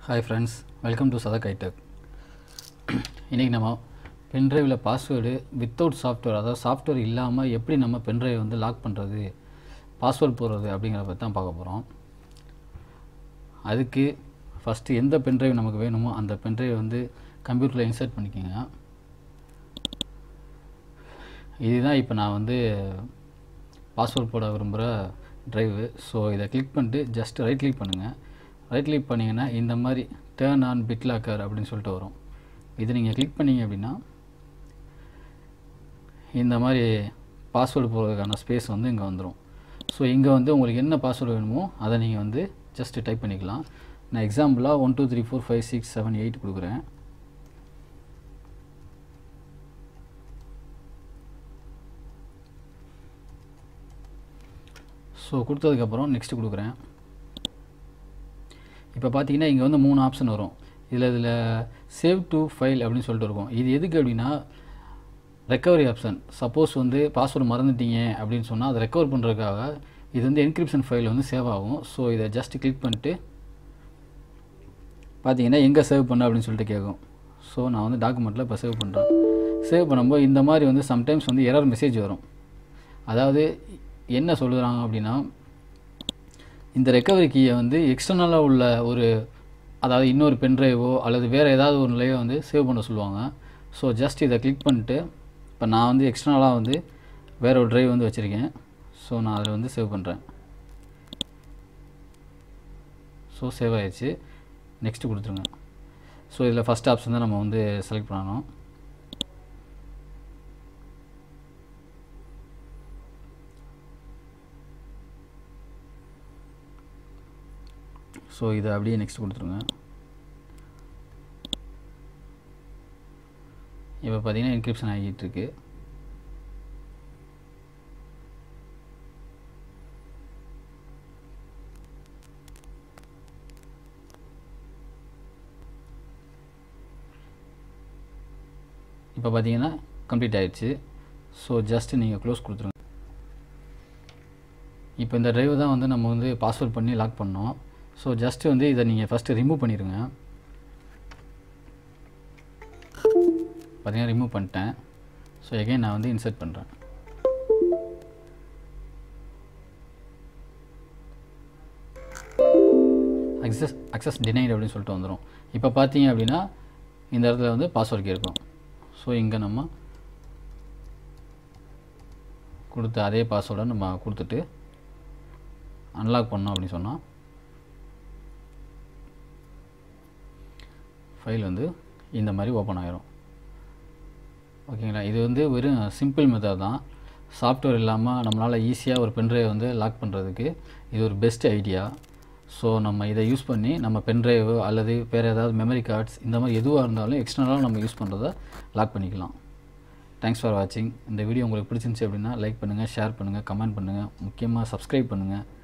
hi friends welcome to Sathak iTech இன்றைக்கி நம்ம பென்ட்ரைவில் பாஸ்வேர்டு வித்தவுட் சாஃப்ட்வேர் அதாவது சாஃப்ட்வேர் இல்லாமல் எப்படி நம்ம பென்ட்ரைவ் வந்து லாக் பண்ணுறது பாஸ்வேர்ட் போடுறது அப்படிங்கிறத பற்றி தான் பார்க்க போகிறோம் அதுக்கு ஃபஸ்ட்டு எந்த பென்ட்ரைவ் நமக்கு வேணுமோ அந்த பென்ட்ரைவ் வந்து கம்ப்யூட்டரில் இன்சர்ட் பண்ணிக்கோங்க இதுதான் இப்போ நான் வந்து பாஸ்வேர்ட் போட விரும்புகிற ட்ரைவு ஸோ இதை கிளிக் பண்ணிட்டு ஜஸ்ட் ரைட் கிளிக் பண்ணுங்கள் ரைட் கிளிக் பண்ணிங்கன்னா இந்த மாதிரி டேர்ன் ஆன் பிட் லாக்கர் அப்படின்னு சொல்லிட்டு வரும் இது நீங்கள் கிளிக் பண்ணீங்க அப்படின்னா இந்த மாதிரி பாஸ்வேர்டு போடுறதுக்கான ஸ்பேஸ் வந்து இங்கே வந்துடும் ஸோ இங்கே வந்து உங்களுக்கு என்ன பாஸ்வேர்டு வேணுமோ அதை நீங்கள் வந்து ஜஸ்ட்டு டைப் பண்ணிக்கலாம் நான் எக்ஸாம்பிளாக one two three four five six seven eight கொடுக்குறேன் ஸோ கொடுத்ததுக்கப்புறம் நெக்ஸ்ட்டு கொடுக்குறேன் இப்போ பார்த்தீங்கன்னா இங்கே வந்து மூணு ஆப்ஷன் வரும் இதில் இதில் சேவ் டு ஃபைல் அப்படின்னு சொல்லிட்டு இருக்கும் இது எதுக்கு அப்படின்னா ரெக்கவரி ஆப்ஷன் சப்போஸ் வந்து பாஸ்வேர்டு மறந்துட்டீங்க அப்படின்னு சொன்னால் அதை ரெக்கவர் பண்ணுறதுக்காக இது வந்து என்கிரிப்ஷன் ஃபைல் வந்து சேவ் ஆகும் ஸோ இதை ஜஸ்ட் கிளிக் பண்ணிட்டு பார்த்தீங்கன்னா எங்கே சேவ் பண்ண அப்படின்னு சொல்லிட்டு கேட்கும் ஸோ நான் வந்து டாக்குமெண்ட்டில் இப்போ சேவ் பண்ணுறேன் சேவ் பண்ணும்போது இந்த மாதிரி வந்து சம்டைம்ஸ் வந்து எரர் மெசேஜ் வரும் அதாவது என்ன சொல்லுறாங்க அப்படின்னா இந்த ரெக்கவரி கீயை வந்து எக்ஸ்டர்னலாக உள்ள ஒரு அதாவது இன்னொரு பென்ட்ரைவோ அல்லது வேறு ஏதாவது ஒரு நிலையோ வந்து சேவ் பண்ண சொல்லுவாங்க ஸோ ஜஸ்ட் இதை கிளிக் பண்ணிட்டு இப்போ நான் வந்து எக்ஸ்டர்னலாக வந்து வேறு ஒரு ட்ரைவ் வந்து வச்சுருக்கேன் ஸோ நான் அதில் வந்து சேவ் பண்ணுறேன் ஸோ சேவ் ஆயிடுச்சு நெக்ஸ்ட்டு கொடுத்துருங்க ஸோ இதில் ஃபஸ்ட் ஆப்ஷன் தான் நம்ம வந்து செலக்ட் பண்ணணும் ஸோ இதை அப்படியே நெக்ஸ்ட் கொடுத்துருங்க இப்போ பார்த்தீங்கன்னா என்கிரிப்ஷன் ஆகிட்டு இருக்கு இப்போ பார்த்தீங்கன்னா கம்ப்ளீட் ஆயிடுச்சு ஸோ ஜஸ்ட் நீங்கள் க்ளோஸ் கொடுத்துருங்க இப்போ இந்த ட்ரைவ் தான் வந்து நம்ம வந்து பாஸ்வேர்ட் பண்ணி லாக் பண்ணோம் ஸோ ஜஸ்ட்டு வந்து இதை நீங்கள் ஃபஸ்ட்டு ரிமூவ் பண்ணிடுங்க பார்த்தீங்கன்னா ரிமூவ் பண்ணிட்டேன் ஸோ எகைன் நான் வந்து இன்சர்ட் பண்ணுறேன் அக்சஸ் அக்சஸ் டினைட் அப்படின்னு சொல்லிட்டு வந்துடும் இப்போ பார்த்தீங்க அப்படின்னா இந்த இடத்துல வந்து பாஸ்வேர்டு இருக்கும் ஸோ இங்கே நம்ம கொடுத்த அதே பாஸ்வேர்டை நம்ம கொடுத்துட்டு அன்லாக் பண்ணோம் அப்படின்னு சொன்னால் ஃபைல் வந்து இந்த மாதிரி ஓப்பன் ஆகிரும் ஓகேங்களா இது வந்து வெறும் சிம்பிள் மெத்தட் தான் சாஃப்ட்வேர் இல்லாமல் நம்மளால் ஈஸியாக ஒரு பென்ட்ரைவ் வந்து லாக் பண்ணுறதுக்கு இது ஒரு பெஸ்ட் ஐடியா ஸோ நம்ம இதை யூஸ் பண்ணி நம்ம பென்ட்ரைவ் அல்லது வேறு ஏதாவது மெமரி கார்ட்ஸ் இந்த மாதிரி எதுவாக இருந்தாலும் எக்ஸ்டர்னலாக நம்ம யூஸ் பண்ணுறத லாக் பண்ணிக்கலாம் தேங்க்ஸ் ஃபார் வாட்சிங் இந்த வீடியோ உங்களுக்கு பிடிச்சிருந்துச்சி அப்படின்னா லைக் பண்ணுங்கள் ஷேர் பண்ணுங்கள் கமெண்ட் பண்ணுங்கள் முக்கியமாக சப்ஸ்கிரைப் பண்ணுங்கள்